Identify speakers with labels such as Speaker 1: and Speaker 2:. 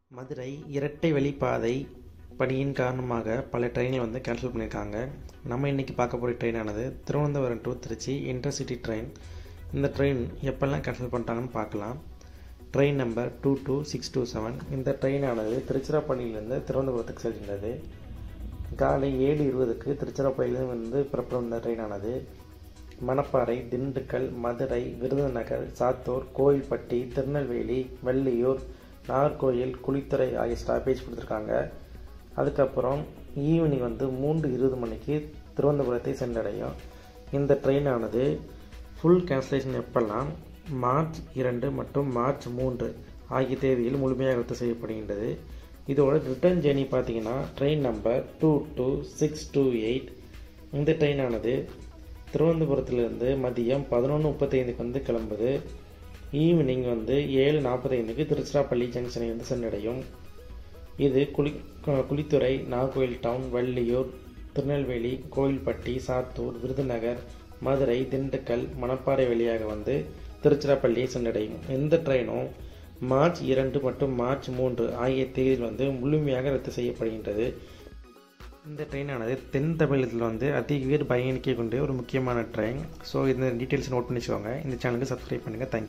Speaker 1: மதுரை இரட்டை வழிப்பாதை பணியின் காரணமாக பல ட்ரெயினை வந்து கேன்சல் பண்ணியிருக்காங்க நம்ம இன்றைக்கி பார்க்க போகிற ட்ரெயினானது Thiruvananthapuram to Trichy intercity train இந்த ட்ரெயின் எப்போல்லாம் கேன்சல் பண்ணிட்டாங்கன்னு பார்க்கலாம் train number two two six two seven இந்த ட்ரெயினானது திருச்சிராப்பள்ளியிலேருந்து திருவனந்தபுரத்துக்கு செல்கின்றது காலை ஏழு இருபதுக்கு திருச்சிராப்பள்ளியிலிருந்து வந்து புறப்படும் இந்த ட்ரெயினானது மணப்பாறை திண்டுக்கல் மதுரை விருதுநகர் சாத்தூர் கோயில்பட்டி திருநெல்வேலி வெள்ளியூர் நாகர்கோயில் குளித்துறை ஆகிய ஸ்டாப்பேஜ் கொடுத்துருக்காங்க அதுக்கப்புறம் ஈவினிங் வந்து மூன்று இருபது மணிக்கு திருவனந்தபுரத்தை சென்றடையும் இந்த ட்ரெயினானது ஃபுல் கேன்சலேஷன் எப்பெல்லாம் மார்ச் இரண்டு மற்றும் மார்ச் மூன்று ஆகிய தேதியில் முழுமையாக ரத்து செய்யப்படுகின்றது இதோட ரிட்டர்ன் ஜேர்னி பார்த்தீங்கன்னா train number two two six two eight இந்த ட்ரெயினானது திருவனந்தபுரத்துலேருந்து மதியம் பதினொன்று முப்பத்தைந்துக்கு வந்து கிளம்புது ஈவினிங் வந்து ஏழு நாற்பத்தைந்துக்கு திருச்சிராப்பள்ளி ஜங்ஷனை வந்து சென்றடையும் இது குளி குளித்துறை நாகோயில் டவுன் வள்ளியூர் திருநெல்வேலி கோயில்பட்டி சாத்தூர் விருதுநகர் மதுரை திண்டுக்கல் மணப்பாறை வழியாக வந்து திருச்சிராப்பள்ளியை சென்றடையும் இந்த ட்ரெயினும் மார்ச் இரண்டு மற்றும் மார்ச் மூன்று ஆகிய தேதியில் வந்து முழுமையாக ரத்து செய்யப்படுகின்றது இந்த ட்ரெயினானது தென் தமிழகத்தில் வந்து அதிக பேர் பயணிக்க கொண்ட ஒரு முக்கியமான ட்ரெயின் ஸோ இந்த டீட்டெயில்ஸ் நோட் பண்ணி வச்சுக்கோங்க இந்த சேனலுக்கு சப்ஸ்கிரைப் பண்ணுங்கள் தேங்க்யூ